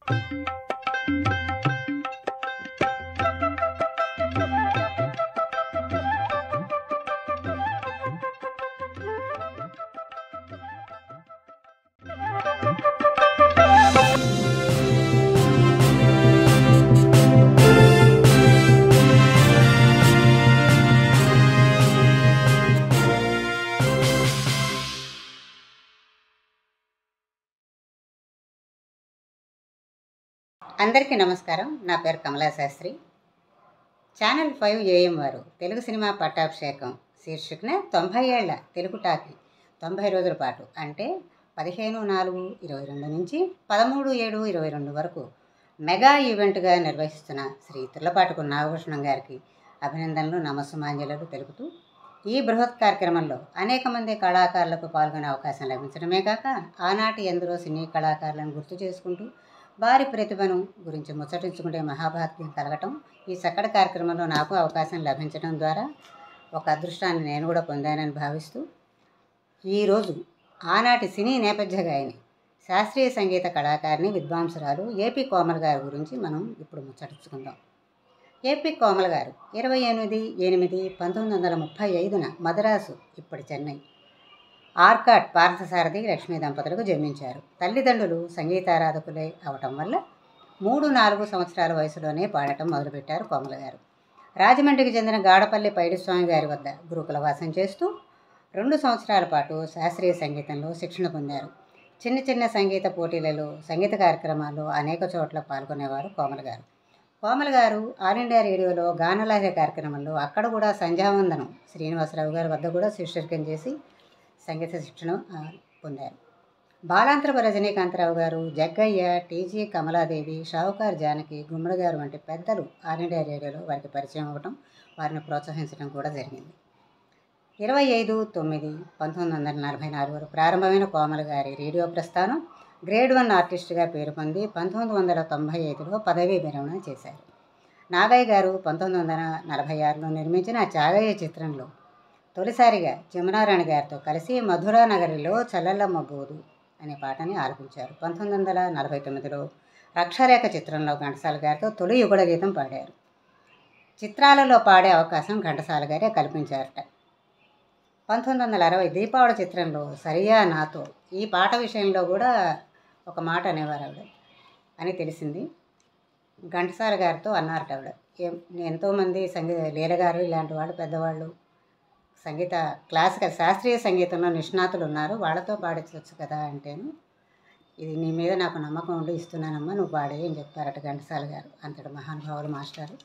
అందరికీ నమస్కారం నా పేరు Kamala Sastri channel five AM వారు తెలుగు సినిమా పట్టాభిషేకం శీర్షికన తొంభై ఏళ్ల తెలుగు టాకి తొంభై రోజుల పాటు అంటే పదిహేను నాలుగు ఇరవై రెండు నుంచి పదమూడు ఏడు ఇరవై రెండు వరకు మెగా ఈవెంట్గా నిర్వహిస్తున్న శ్రీ తుర్లపాటుకు నాగభూషణం గారికి అభినందనలు నమస్సుమాంజలు తెలుపుతూ ఈ బృహత్ కార్యక్రమంలో అనేక మంది కళాకారులకు పాల్గొనే అవకాశం లభించడమే కాక ఆనాటి ఎందరో సినీ కళాకారులను గుర్తు చేసుకుంటూ వారి ప్రతిభను గురించి ముచ్చటించుకుంటే మహాభాగ్యం కలగటం ఈ చక్కటి కార్యక్రమంలో నాకు అవకాశం లభించడం ద్వారా ఒక అదృష్టాన్ని నేను కూడా పొందానని భావిస్తూ ఈరోజు ఆనాటి సినీ నేపథ్య గాయని శాస్త్రీయ సంగీత కళాకారిణి విద్వాంసురాలు ఏపీ కోమల్ గారి గురించి మనం ఇప్పుడు ముచ్చటించుకుందాం ఏపీ కోమల్ గారు ఇరవై ఎనిమిది ఎనిమిది పంతొమ్మిది వందల ముప్పై ఐదున మద్రాసు ఇప్పటి చెన్నై ఆర్కాట్ పార్థసారథి లక్ష్మీ దంపతులకు జన్మించారు తల్లిదండ్రులు సంగీతారాధకులే అవటం వల్ల మూడు నాలుగు సంవత్సరాల వయసులోనే పాడటం మొదలుపెట్టారు కోమల గారు రాజమండ్రికి చెందిన గాడపల్లి పైడిస్వామి గారి వద్ద గురుకుల వాసం చేస్తూ రెండు సంవత్సరాల పాటు శాస్త్రీయ సంగీతంలో శిక్షణ పొందారు చిన్న చిన్న సంగీత పోటీలలో సంగీత కార్యక్రమాల్లో అనేక చోట్ల పాల్గొనేవారు కోమల గారు కోమల గారు ఆల్ ఇండియా రేడియోలో గానలహరి కార్యక్రమంలో అక్కడ కూడా సంధ్యావందనం శ్రీనివాసరావు గారి వద్ద కూడా శిష్యర్కం చేసి సంగీత శిక్షణ ఆ, పొందారు బాలాంతరపు రజనీకాంతరావు గారు జగ్గయ్య టీజీ కమలాదేవి షావుకార్ జానకి గుమ్మడి గారు వంటి పెద్దలు ఆల్ ఇండియా రేడియోలో వారికి పరిచయం అవ్వటం వారిని ప్రోత్సహించడం కూడా జరిగింది ఇరవై ఐదు తొమ్మిది పంతొమ్మిది వందల నలభై నాలుగులో ప్రారంభమైన కోమల గారి రేడియో ప్రస్థానం గ్రేడ్ వన్ ఆర్టిస్ట్గా పేరు పొంది పంతొమ్మిది వందల తొంభై ఐదులో పదవీ విరమణ చేశారు నాగయ్య గారు పంతొమ్మిది వందల నలభై ఆరులో నిర్మించిన చాగయ్య చిత్రంలో తొలిసారిగా జమునారాణి గారితో కలిసి మధురా నగరిలో చల్లల్లమ్మ బోదు అనే పాటని ఆలపించారు పంతొమ్మిది వందల నలభై తొమ్మిదిలో రక్షరేఖ చిత్రంలో ఘంటసాల గారితో తొలి యుగడ గీతం పాడారు చిత్రాలలో పాడే అవకాశం ఘంటసాల గారే కల్పించారట పంతొమ్మిది వందల అరవై దీపావళి చిత్రంలో సరియా నాతో ఈ పాట విషయంలో కూడా ఒక మాట అనేవారు ఆవిడ అని తెలిసింది ఘంటసాల గారితో అన్నారట ఆవిడ ఏం- ఎంతోమంది సంగీత లీలగారు ఇలాంటి వాళ్ళు పెద్దవాళ్ళు సంగీత క్లాసికల్ శాస్త్రీయ సంగీతంలో నిష్ణాతులు ఉన్నారు వాళ్ళతో పాడించవచ్చు కదా అంటేను ఇది నీ మీద నాకు నమ్మకం ఉండి ఇస్తున్నానమ్మా నువ్వు పాడే అని చెప్పారట ఘంటసాల గారు అంతటి మహానుభావులు మాస్టారు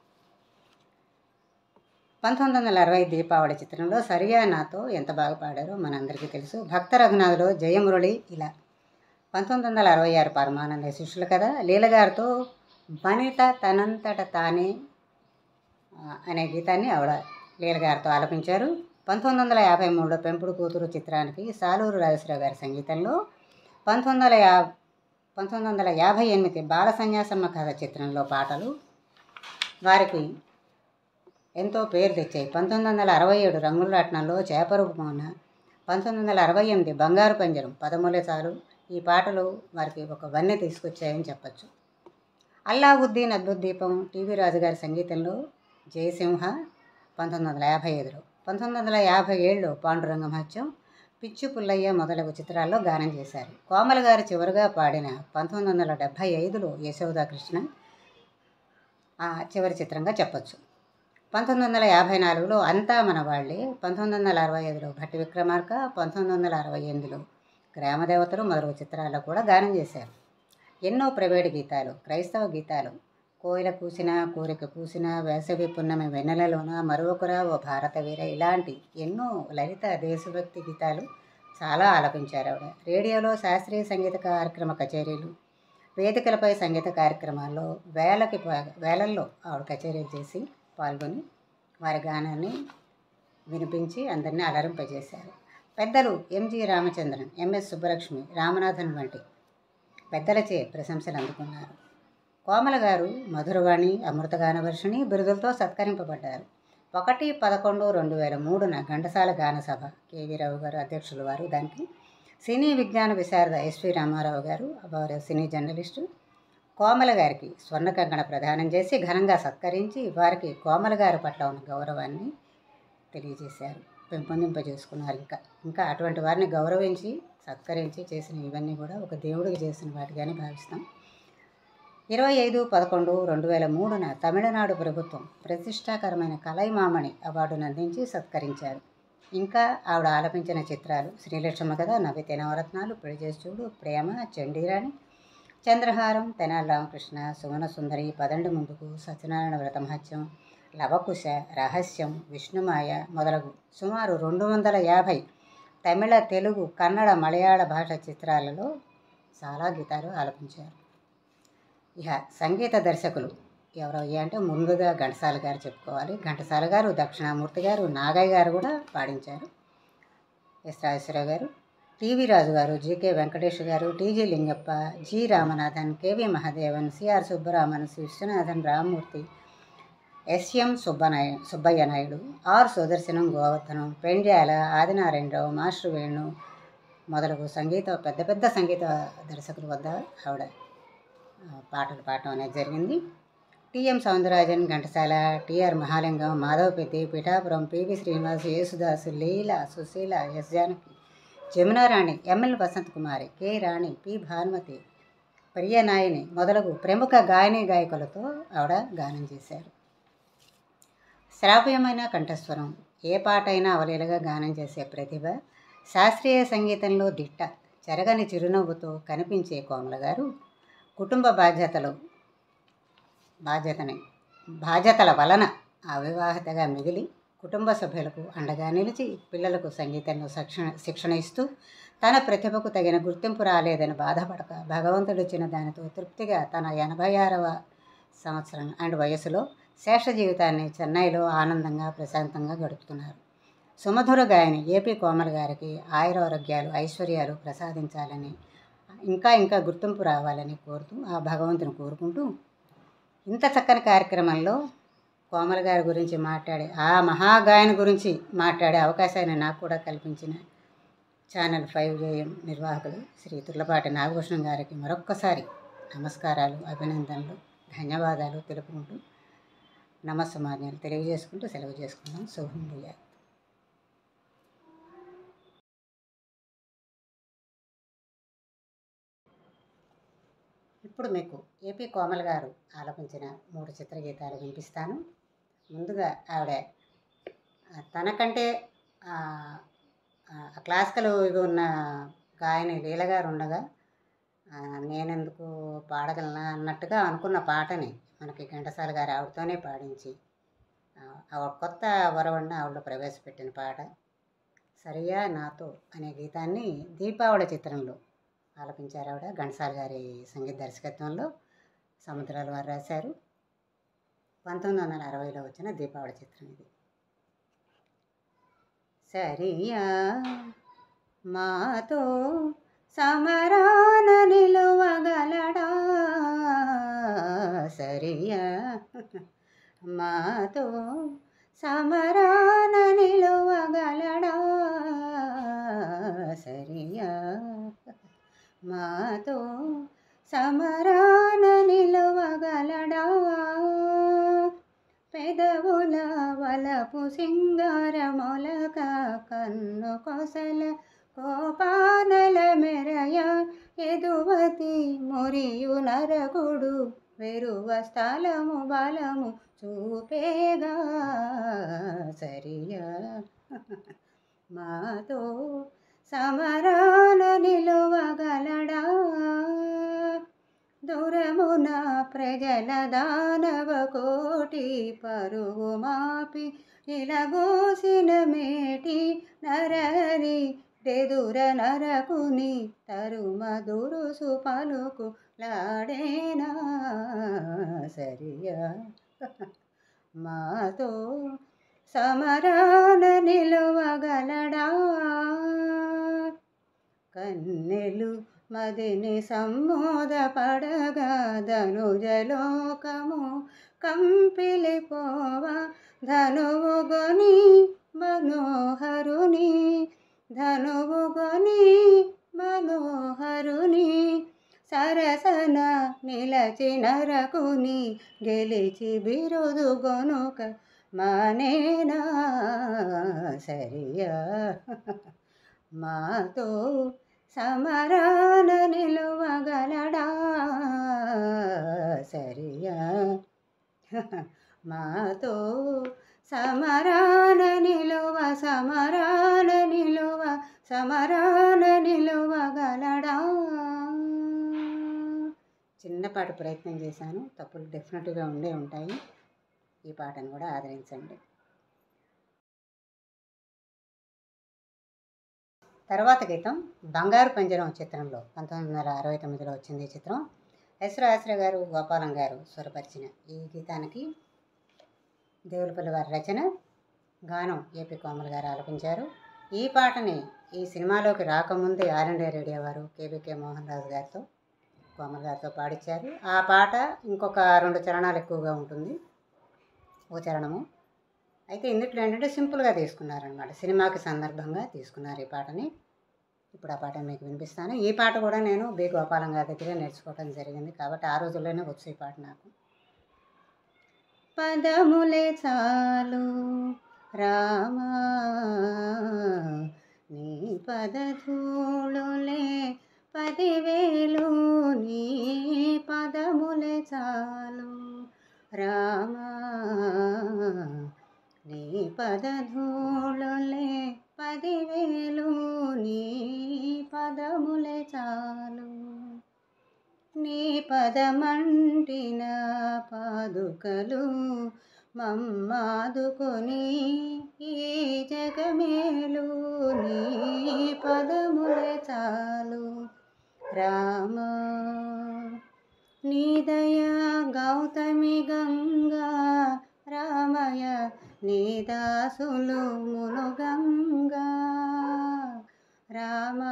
పంతొమ్మిది వందల అరవై దీపావళి చిత్రంలో సరియా నాతో ఎంత బాగా పాడారో మనందరికీ తెలుసు భక్త రఘునాథులో జయమురళి ఇలా పంతొమ్మిది వందల అరవై ఆరు పరమానంద శిష్యులు కదా లీలగారితో వనిత తనంతట తానే ఆ, అనే గీతాన్ని ఆవిడ లీలగారితో ఆలపించారు పంతొమ్మిది వందల యాభై మూడులో పెంపుడు కూతురు చిత్రానికి సాలూరు రాజేశ్వరరావు గారి సంగీతంలో పంతొమ్మిది వందల యా పంతొమ్మిది వందల యాభై ఎనిమిది బాల సన్యాసమ్మ కథ చిత్రంలో పాటలు వారికి ఎంతో పేరు తెచ్చాయి పంతొమ్మిది వందల అరవై ఏడు రంగుల రత్నంలో చేపరూపు మౌన పంతొమ్మిది వందల అరవై ఎనిమిది బంగారు పంజరం పదమూలే చాలు ఈ పాటలు వారికి ఒక వన్నె తీసుకొచ్చాయని చెప్పచ్చు అల్లావుద్దీన్ అద్భుత దీపం టీవీ రాజుగారి సంగీతంలో జయసింహ పంతొమ్మిది వందల యాభై ఐదులో పంతొమ్మిది వందల యాభై ఏడులో పాండురంగ మహత్యం పిచ్చు పుల్లయ్య మొదలగు చిత్రాల్లో గానం చేశారు కోమల గారు చివరిగా పాడిన పంతొమ్మిది వందల డెబ్భై ఐదులో యశోదా కృష్ణ ఆ చివరి చిత్రంగా చెప్పొచ్చు పంతొమ్మిది వందల యాభై నాలుగులో అంతా మన వాళ్ళే పంతొమ్మిది వందల అరవై ఐదులో భట్టి విక్రమార్క పంతొమ్మిది వందల అరవై ఎనిమిదిలో గ్రామదేవతలు మొదలగు చిత్రాల్లో కూడా గానం చేశారు ఎన్నో ప్రైవేట్ గీతాలు క్రైస్తవ గీతాలు కోయిల కూసిన కోరిక కూసిన వేసవి పున్నమి వెన్నెలలోన మరొకరా ఓ భారత వీర ఇలాంటి ఎన్నో లలిత దేశభక్తి గీతాలు చాలా ఆలపించారు ఆవిడ రేడియోలో శాస్త్రీయ సంగీత కార్యక్రమ కచేరీలు వేదికలపై సంగీత కార్యక్రమాల్లో వేలకి పై- వేలల్లో ఆవిడ కచేరీలు చేసి పాల్గొని వారి గానాన్ని వినిపించి అందరినీ అలరింపజేశారు పెద్దలు ఎంజి రామచంద్రన్ ఎంఎస్ సుబ్బలక్ష్మి రామనాథన్ వంటి పెద్దలచే ప్రశంసలు అందుకున్నారు కోమల గారు మధురవాణి అమృతగాన వర్షిణి బిరుదులతో సత్కరింపబడ్డారు ఒకటి పదకొండు రెండు వేల మూడున ఘంటసాల గాన సభ కేవీ రావు గారు అధ్యక్షులు వారు దానికి సినీ విజ్ఞాన విశారద ఎస్వి రామారావు గారు వారు సినీ జర్నలిస్టు కోమల గారికి స్వర్ణ కంకణ ప్రదానం చేసి ఘనంగా సత్కరించి వారికి కోమల గారి పట్ల ఉన్న గౌరవాన్ని తెలియజేశారు పెంపొందింపజేసుకున్నారు ఇంకా ఇంకా అటువంటి వారిని గౌరవించి సత్కరించి చేసిన ఇవన్నీ కూడా ఒక దేవుడికి చేసిన వాటిగానే భావిస్తాం ఇరవై ఐదు పదకొండు రెండు వేల మూడున తమిళనాడు ప్రభుత్వం ప్రతిష్టాకరమైన కలైమామణి అవార్డును అందించి సత్కరించారు ఇంకా ఆవిడ ఆలపించిన చిత్రాలు శ్రీలక్ష్మ కథ నవ్వితే నవరత్నాలు పెళ్లి చేసి చూడు ప్రేమ చండీరాణి చంద్రహారం తెనాలి రామకృష్ణ సుమన సుందరి పదండి ముందుకు సత్యనారాయణ వ్రతమహత్యం లవకుశ రహస్యం విష్ణుమాయ మొదలగు సుమారు రెండు వందల యాభై తమిళ తెలుగు కన్నడ మలయాళ భాష చిత్రాలలో చాలా గీతాలు ఆలపించారు ఇక సంగీత దర్శకులు ఎవరయ్యా అంటే ముందుగా ఘంటసాల గారు చెప్పుకోవాలి ఘంటసాల గారు దక్షిణామూర్తి గారు నాగయ్య గారు కూడా పాడించారు ఎస్ రాజేశ్వరరావు గారు టీవీ రాజు గారు జీకే వెంకటేష్ గారు T G Lingappa G Ramanathan K V Mahadevan C R Subbaraman C Viswanathan Rammurthy S M సుబ్బనాయ సుబ్బయ్య నాయుడు ఆర్ సుదర్శనం గోవర్ధనం పెండ్యాల ఆదినారాయణరావు మాస్టర్ వేణు మొదలగు సంగీత పెద్ద పెద్ద సంగీత దర్శకుల వద్ద ఆవిడ ఆ, పాటలు పాడటం అనేది జరిగింది T M Soundararajan Ghantasala T R Mahalingam Madhavapeddi Pithapuram P V Srinivas Yesudas Leela Susheela S Janaki Jamunarani M L Vasanth Kumari K Rani P Bhanumathi ప్రియనాయని మొదలగు ప్రముఖ గాయని గాయకులతో ఆవిడ గానం చేశారు శ్రావ్యమైన కంఠస్వరం ఏ పాటైనా అవలీలగా గానం చేసే ప్రతిభ శాస్త్రీయ సంగీతంలో దిట్ట చెరగని చిరునవ్వుతో కనిపించే కోమల గారు కుటుంబ బాధ్యతలు బాధ్యతని బాధ్యతల వలన అవివాహితగా మిగిలి కుటుంబ సభ్యులకు అండగా నిలిచి పిల్లలకు సంగీతంలో శిక్షణ శిక్షణ ఇస్తూ తన ప్రతిభకు తగిన గుర్తింపు రాలేదని బాధపడక భగవంతుడు ఇచ్చిన దానితో తృప్తిగా తన ఎనభై ఆరవ సంవత్సరం అండ్ వయసులో శేష జీవితాన్ని చెన్నైలో ఆనందంగా ప్రశాంతంగా గడుపుతున్నారు సుమధుర గాయని ఏపీ కోమల్ గారికి ఆయురారోగ్యాలు ఐశ్వర్యాలు ప్రసాదించాలని ఇంకా ఇంకా గుర్తింపు రావాలని కోరుతూ ఆ భగవంతుని కోరుకుంటూ ఇంత చక్కని కార్యక్రమంలో కోమల గారి గురించి మాట్లాడే ఆ మహాగాయని గురించి మాట్లాడే అవకాశాన్ని నాకు కూడా కల్పించిన ఛానల్ ఫైవ్ జేఎం నిర్వాహకులు శ్రీ తుర్లపాటి నాగభూషణం గారికి మరొక్కసారి నమస్కారాలు అభినందనలు ధన్యవాదాలు తెలుపుకుంటూ నమస్సమాన్యాలు తెలియజేసుకుంటూ సెలవు చేసుకున్నాం శుభం భూయాత్ ఇప్పుడు మీకు ఏపీ కోమల్ గారు ఆలపించిన మూడు చిత్రగీతాలు వినిపిస్తాను ముందుగా ఆవిడ ఆ, తనకంటే ఆ, ఆ, క్లాసికల్ ఇవి ఉన్న గాయని లీల గారు ఉండగా ఆ, నేనెందుకు పాడగలనా అన్నట్టుగా అనుకున్న పాటని మనకి ఘంటసాల గారు ఆవిడతోనే పాడించి ఆ, ఆవిడ కొత్త వరవడిని ఆవిడ ప్రవేశపెట్టిన పాట సరియా నాతో అనే గీతాన్ని దీపావళి చిత్రంలో ఆలపించారు ఆవిడ ఘంటసాల గారి సంగీత దర్శకత్వంలో సముద్రాల వారు రాశారు పంతొమ్మిది వందల అరవైలో వచ్చిన దీపావళి చిత్రం ఇది సరియా మాతో సమరాన నిలువగలడా సరియా మాతో సమరాన నిలువగలడా సరియా మాతో సమరాన నిలువగలడా పెదవుల వలపు సింగార మొలక కన్ను కొసల కోపానల మెరయ ఎదువతి మురియు నరకుడు వెరువ స్థలము బలము చూపేగా సరియా మాతో సమరాన నిలువగలడా దూరమున ప్రజల దానవ కోటి పరుగు మాపి ఇలగోసిన మేటి నరరి దెదుర నరకుని తరుమ దురుసు పలుకు లాడేనా సరియా మాతో సమరాన నిలువగలడా కన్నెలు మదిని సమ్మోదపడగా ధనుజలోకము కంపిలిపోవా ధనువు గొని మనోహరుని ధనువు గొని మనోహరుని సరసన నిలచిన రకుని గెలిచి బిరుదు గొనుక మానేనా సరియా మాతో సమరాన నిలువగలడా సరియా మాతో సమరాన నిలువ సమరాన నిలువ సమరాన నిలువగలడా చిన్నపాటి ప్రయత్నం చేశాను తప్పులు డెఫినెట్గా ఉండే ఉంటాయి ఈ పాటను కూడా ఆదరించండి తర్వాత గీతం బంగారు పంజరం చిత్రంలో పంతొమ్మిది వందల అరవై తొమ్మిదిలో వచ్చింది ఈ చిత్రం ఎస్రాశ్ర గారు గోపాలం గారు స్వరపరిచిన ఈ గీతానికి దేవులపల్లి వారి రచన గానం ఏపీ కోమల్ గారు ఆలపించారు ఈ పాటని ఈ సినిమాలోకి రాకముందే ఆల్ ఇండియా రేడియో వారు కేబీకే మోహన్ రాజు గారితో కోమల్ గారితో పాడించారు ఆ పాట ఇంకొక రెండు చరణాలు ఎక్కువగా ఉంటుంది ఓ చరణము అయితే ఇందులో ఏంటంటే సింపుల్గా తీసుకున్నారనమాట సినిమాకి సందర్భంగా తీసుకున్నారు ఈ పాటని ఇప్పుడు ఆ పాట మీకు వినిపిస్తాను ఈ పాట కూడా నేను బి గోపాలం గారి దగ్గర నేర్చుకోవడం జరిగింది కాబట్టి ఆ రోజుల్లోనే వచ్చు ఈ పాట నాకు పదములే చాలు రామా నీ పదధూళులే పదివేలు నీ పదములే చాలు రామా నీ పదధూళులే పదివేలు నీ పదములే చాలు నీ పదమంటిన పాదుకలు మమ్మాదుకొని ఈ జగమేలు నీ పదములే చాలు రామా నీదయ గౌతమి గంగా రామయ నీదాసులు మునుగంగా రామా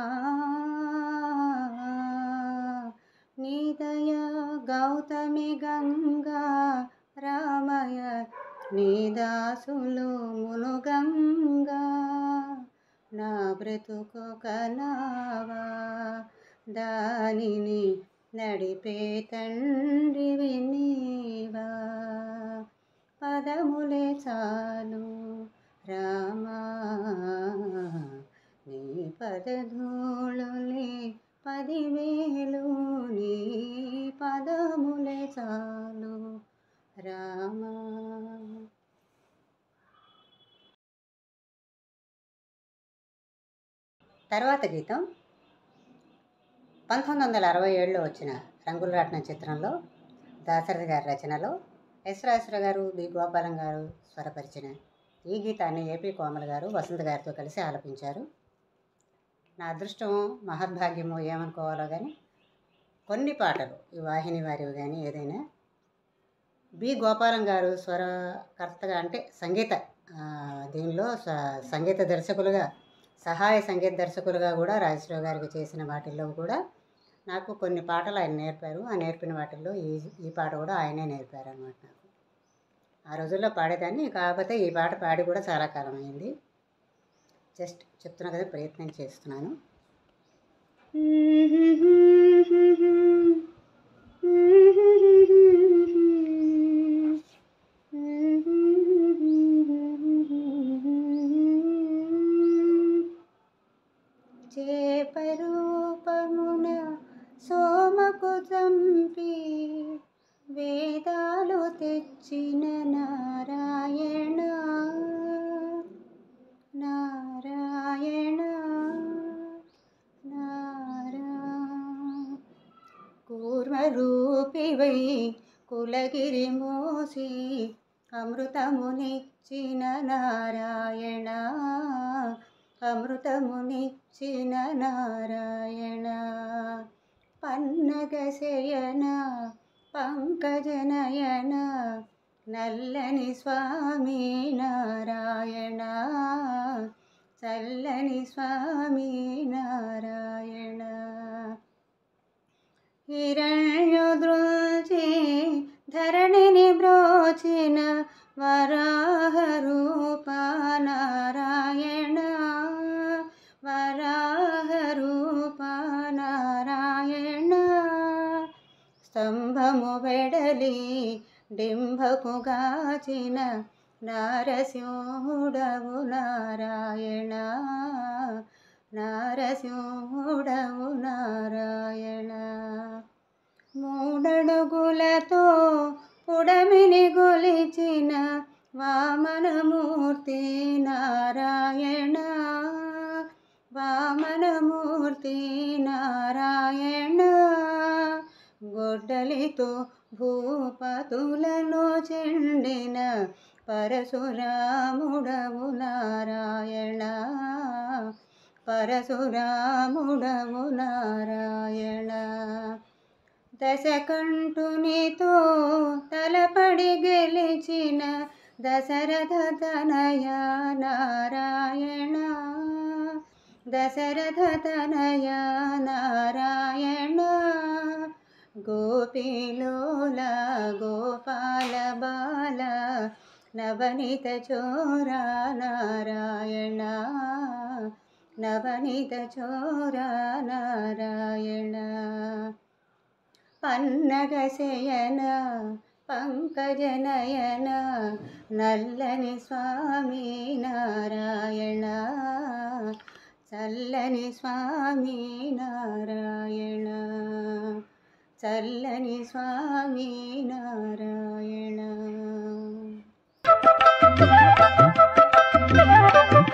నీదయ గౌతమి గంగా రామయ నీదాసులు మునుగంగా నా బ్రతుకొక నావా దానిని నడిపే తండ్రివి నీవా పదములే చాలు రామా నీ పదధూళులే పదివేలు నీ పదములే చాలు రామా తర్వాత గీతం పంతొమ్మిది వందల అరవై ఏడులో వచ్చిన రంగులరాట్నం చిత్రంలో దాశరథి గారి రచనలో ఎస్ రాజేశ్వర గారు బి గోపాలం గారు స్వరపరిచిన ఈ గీతాన్ని ఏపీ కోమల్ గారు వసంత గారితో కలిసి ఆలపించారు నా అదృష్టమో మహద్భాగ్యమో ఏమనుకోవాలో కానీ కొన్ని పాటలు ఈ వాహిని వారివి కానీ ఏదైనా బి గోపాలం గారు స్వరకర్తగా అంటే సంగీత ఆ, దీనిలో స- సంగీత దర్శకులుగా సహాయ సంగీత దర్శకులుగా కూడా రాజేశ్వరరావు గారికి చేసిన వాటిల్లో కూడా నాకు కొన్ని పాటలు ఆయన నేర్పారు ఆ నేర్పిన వాటిల్లో ఈ ఈ పాట కూడా ఆయనే నేర్పారు అనమాట నాకు ఆ రోజుల్లో పాడేదాన్ని కాకపోతే ఈ పాట పాడి కూడా చాలా కాలం అయింది జస్ట్ చెప్తున్నా కదా ప్రయత్నం చేస్తున్నాను చేపరూపమున సోమకు చంపి వేదాలు తెచ్చిన నారాయణ నారాయణ నారా కూర్మరూపివై కులగిరి మోసి అమృతమునిచ్చిన నారాయణ అమృతమునిచ్చిన నారాయణ పన్నగశయన పంకజనయన నల్లని స్వామి నారాయణ చల్లని స్వామి నారాయణ హిరణ్యుదృచి ధరణిని బ్రోచిన వరాహ రూప నారాయణ వరాహ రూప నారాయణ డింబము వెడలి డింబకు గాచిన నారసింహుడవు నారాయణ నారసింహుడవు నారాయణ మూడడుగులతో పుడమిని గొలిచిన వామనమూర్తి నారాయణ వామనమూర్తి నారాయణ గొడ్డలితో భూపతులను చెండిన పరశురాముడవు నారాయణ పరశురాముడవు నారాయణ దశకంఠునితో తలపడి గెలిచిన దశరథ తనయ నారాయణ దశరథ తనయ నారాయణ గోపీలోల గోపాల బాల నవనీత చోరా నారాయణ నవనీత చోరా నారాయణ పన్నగశయన పంకజనయన నల్లని స్వామి నారాయణ చల్లని స్వామి నారాయణ చల్లని స్వామి నారాయణ